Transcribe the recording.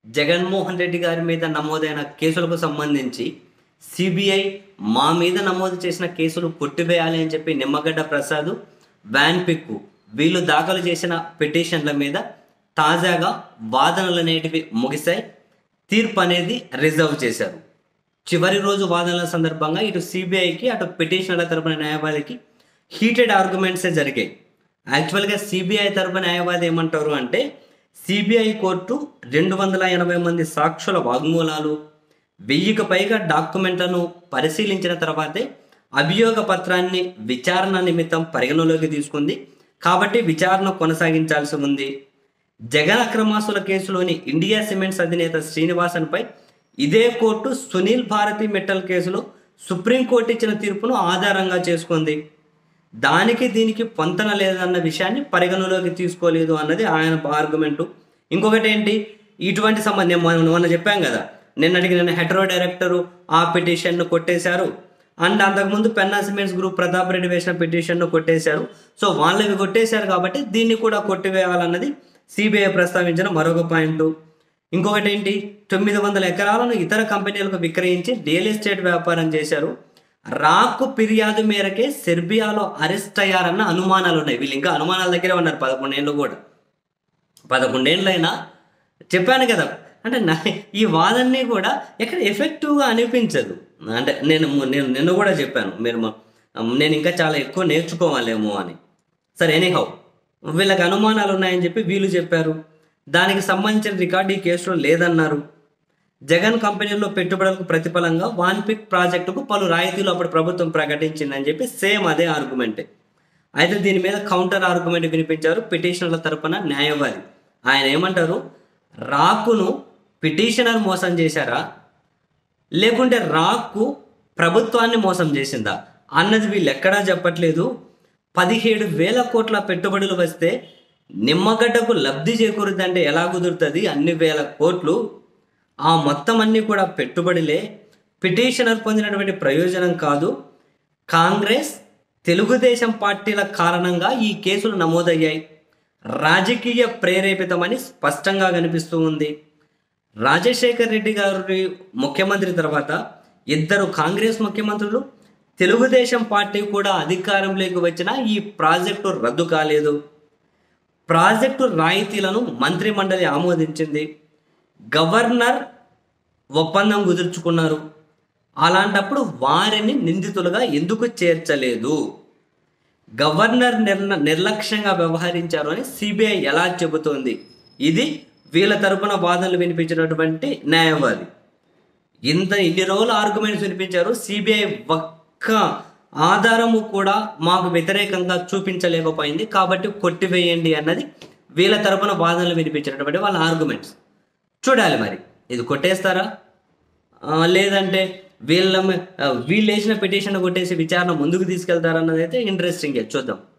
జగన్మోహన్ రెడ్డి గారి మీద నమోదైన కేసులకు సంబంధించి సిబిఐ మా మీద నమోదు చేసిన కేసులు కొట్టివేయాలి అని చెప్పి నిమ్మగడ్డ ప్రసాద్ వ్యాన్ పిక్కు వీళ్ళు దాఖలు చేసిన పిటిషన్ల మీద తాజాగా వాదనలు అనేటివి ముగిశాయి తీర్పు అనేది రిజర్వ్ చేశారు చివరి రోజు వాదనల సందర్భంగా ఇటు సిబిఐకి అటు పిటిషనర్ల తరపున న్యాయవాదికి హీటెడ్ ఆర్గ్యుమెంట్సే జరిగాయి యాక్చువల్గా సిబిఐ తరపున న్యాయవాది ఏమంటారు అంటే సిబిఐ కోర్టు రెండు వందల ఎనభై మంది సాక్షుల వాగ్మూలాలు వెయ్యికి పైగా డాక్యుమెంట్లను పరిశీలించిన తర్వాతే అభియోగ పత్రాన్ని విచారణ నిమిత్తం పరిగణలోకి తీసుకుంది కాబట్టి విచారణ కొనసాగించాల్సి ఉంది జగన్ అక్రమాసుల కేసులోని ఇండియా సిమెంట్స్ అధినేత శ్రీనివాసన్పై ఇదే కోర్టు సునీల్ భారతి మెట్టల్ కేసులో సుప్రీంకోర్టు ఇచ్చిన తీర్పును ఆధారంగా చేసుకుంది దానికి దీనికి పొంతన లేదన్న విషయాన్ని పరిగణలోకి తీసుకోలేదు అన్నది ఆయన ఆర్గ్యుమెంటు ఇంకొకటి ఏంటి ఇటువంటి సంబంధం మనం మొన్న చెప్పాం కదా నిన్నటికి నిన్న హెటరో డైరెక్టరు ఆ పిటిషన్ను కొట్టేశారు అండ్ అంతకుముందు పెన్నా సిమెంట్స్ గ్రూప్ ప్రతాప్ రెడ్డి వేసిన పిటిషన్ను కొట్టేశారు సో వాళ్ళవి కొట్టేశారు కాబట్టి దీన్ని కూడా కొట్టివేయాలన్నది సిబిఐ ప్రస్తావించిన మరొక పాయింట్ ఇంకొకటి ఏంటి తొమ్మిది వందల ఎకరాలను ఇతర కంపెనీలకు విక్రయించి రియల్ ఎస్టేట్ వ్యాపారం చేశారు రాకు ఫిర్యాదు మేరకే సెర్బియాలో అరెస్ట్ అయ్యారన్న అనుమానాలు ఉన్నాయి వీళ్ళు ఇంకా అనుమానాల దగ్గరే ఉన్నారు పదకొండేళ్ళు కూడా పదకొండేళ్ళైనా చెప్పాను కదా అంటే నా ఈ వాదనని కూడా ఎక్కడ ఎఫెక్టివ్గా అనిపించదు అంటే నేను నేను నిన్న కూడా చెప్పాను మీరు మ- నేను ఇంకా చాలా ఎక్కువ నేర్చుకోవాలేమో అని సరే ఎనీహౌ వీళ్ళకి అనుమానాలు ఉన్నాయని చెప్పి వీళ్ళు చెప్పారు దానికి సంబంధించిన రికార్డు ఈ కేసులో లేదన్నారు జగన్ కంపెనీలో పెట్టుబడులకు ప్రతిఫలంగా వాన్ పిక్ ప్రాజెక్టుకు పలు రాయితీలు అప్పుడు ప్రభుత్వం ప్రకటించిందని చెప్పి సేమ్ అదే ఆర్గ్యుమెంటే అయితే దీని మీద కౌంటర్ ఆర్గ్యుమెంట్ వినిపించారు పిటిషనర్ల తరపున న్యాయవాది ఆయన ఏమంటారు రాకును పిటిషనర్ మోసం చేశారా లేకుంటే రాకు ప్రభుత్వాన్ని మోసం చేసిందా అన్నది వీళ్ళు ఎక్కడా చెప్పట్లేదు పదిహేడు వేల కోట్ల పెట్టుబడులు వస్తే నిమ్మగడ్డకు లబ్ధి చేకూరుద్దంటే ఎలా కుదురుతుంది అన్ని వేల కోట్లు ఆ మొత్తం అన్నీ కూడా పెట్టుబడిలే పిటిషనర్ పొందినటువంటి ప్రయోజనం కాదు కాంగ్రెస్ తెలుగుదేశం పార్టీల కారణంగా ఈ కేసులు నమోదయ్యాయి రాజకీయ ప్రేరేపితమని స్పష్టంగా కనిపిస్తూ ఉంది రాజశేఖర్ రెడ్డి గారి ముఖ్యమంత్రి తర్వాత ఇద్దరు కాంగ్రెస్ ముఖ్యమంత్రులు తెలుగుదేశం పార్టీ కూడా అధికారంలోకి వచ్చినా ఈ ప్రాజెక్టు రద్దు కాలేదు ప్రాజెక్టు రాయితీలను మంత్రిమండలి ఆమోదించింది గవర్నర్ ఒప్పందం కుదుర్చుకున్నారు అలాంటప్పుడు వారిని నిందితులుగా ఎందుకు చేర్చలేదు గవర్నర్ నిర్ల నిర్లక్ష్యంగా వ్యవహరించారు అని సిబిఐ ఎలా చెబుతోంది ఇది వీళ్ళ తరపున వాదనలు వినిపించినటువంటి న్యాయవాది ఇంత ఇన్ని రోజులు ఆర్గ్యుమెంట్స్ వినిపించారు సిబిఐ ఒక్క ఆధారము కూడా మాకు వ్యతిరేకంగా చూపించలేకపోయింది కాబట్టి కొట్టివేయండి అన్నది వీళ్ళ తరపున వాదనలు వినిపించినటువంటి వాళ్ళ ఆర్గ్యుమెంట్స్ చూడాలి మరి ఇది కొట్టేస్తారా ఆ, లేదంటే వీళ్ళ మీ- ఆ, వీళ్ళు వేసిన పిటిషన్ కొట్టేసి విచారణ ముందుకు తీసుకెళ్తారన్నది అయితే ఇంట్రెస్టింగ్ చూద్దాం